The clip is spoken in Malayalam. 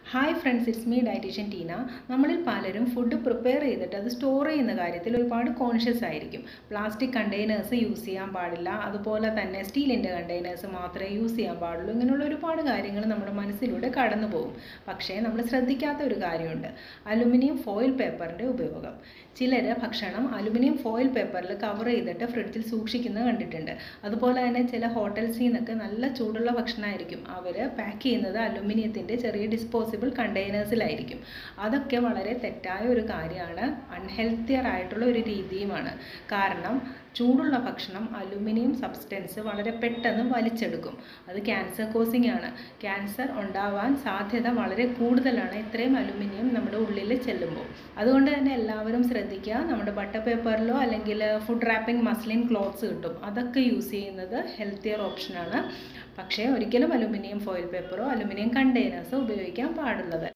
hi friends it's me dietician Teena നമ്മളിൽ പലരും ഫുഡ് പ്രിപ്പയർ ചെയ്തിട്ട് അത് സ്റ്റോർ ചെയ്യുന്ന കാര്യത്തിൽ ഒരുപാട് കോൺഷ്യസ് ആയിരിക്കും പ്ലാസ്റ്റിക് കണ്ടെയ്നേഴ്സ് യൂസ് ചെയ്യാൻ പാടില്ല അതുപോലെ തന്നെ സ്റ്റീലിൻ്റെ കണ്ടെയ്നേഴ്സ് മാത്രമേ യൂസ് ചെയ്യാൻ പാടുള്ളൂ ഇങ്ങനെയുള്ള ഒരുപാട് കാര്യങ്ങൾ നമ്മുടെ മനസ്സിലൂടെ കടന്നു പോകും പക്ഷേ നമ്മൾ ശ്രദ്ധിക്കാത്ത ഒരു കാര്യമുണ്ട് അലുമിനിയം ഫോയിൽ പേപ്പറിൻ്റെ ഉപയോഗം ചിലർ ഭക്ഷണം അലുമിനിയം ഫോയിൽ പേപ്പറിൽ കവർ ചെയ്തിട്ട് ഫ്രിഡ്ജിൽ സൂക്ഷിക്കുന്നത് കണ്ടിട്ടുണ്ട് അതുപോലെ തന്നെ ചില ഹോട്ടൽസിൽ നിന്നൊക്കെ നല്ല ചൂടുള്ള ഭക്ഷണമായിരിക്കും അവർ പാക്ക് ചെയ്യുന്നത് അലുമിനിയത്തിൻ്റെ ചെറിയ ഡിസ്പോസിബിൾ കണ്ടെയ്നേഴ്സിലായിരിക്കും അതൊക്കെ വളരെ തെറ്റായ ഒരു കാര്യമാണ് അൺഹെൽത്തിയർ ആയിട്ടുള്ള ഒരു രീതിയുമാണ് കാരണം ചൂടുള്ള ഭക്ഷണം അലുമിനിയം സബ്സ്റ്റൻസ് വളരെ പെട്ടെന്ന് വലിച്ചെടുക്കും അത് ക്യാൻസർ കോസിംഗ് ആണ് ക്യാൻസർ ഉണ്ടാവാൻ സാധ്യത വളരെ കൂടുതലാണ് ഇത്രയും അലുമിനിയം നമ്മുടെ ഉള്ളിൽ ചെല്ലുമ്പോൾ അതുകൊണ്ട് തന്നെ എല്ലാവരും ശ്രദ്ധിക്കുക നമ്മുടെ ബട്ടർ പേപ്പറിലോ അല്ലെങ്കിൽ ഫുഡ് റാപ്പിംഗ് മസ്ലിൻ ക്ലോത്ത്സ് കിട്ടും അതൊക്കെ യൂസ് ചെയ്യുന്നത് ഹെൽത്തിയർ ഓപ്ഷനാണ് പക്ഷേ ഒരിക്കലും അലുമിനിയം ഫോയിൽ പേപ്പറോ അലുമിനിയം കണ്ടെയ്നേഴ്സോ ഉപയോഗിക്കാൻ പാടുള്ളത്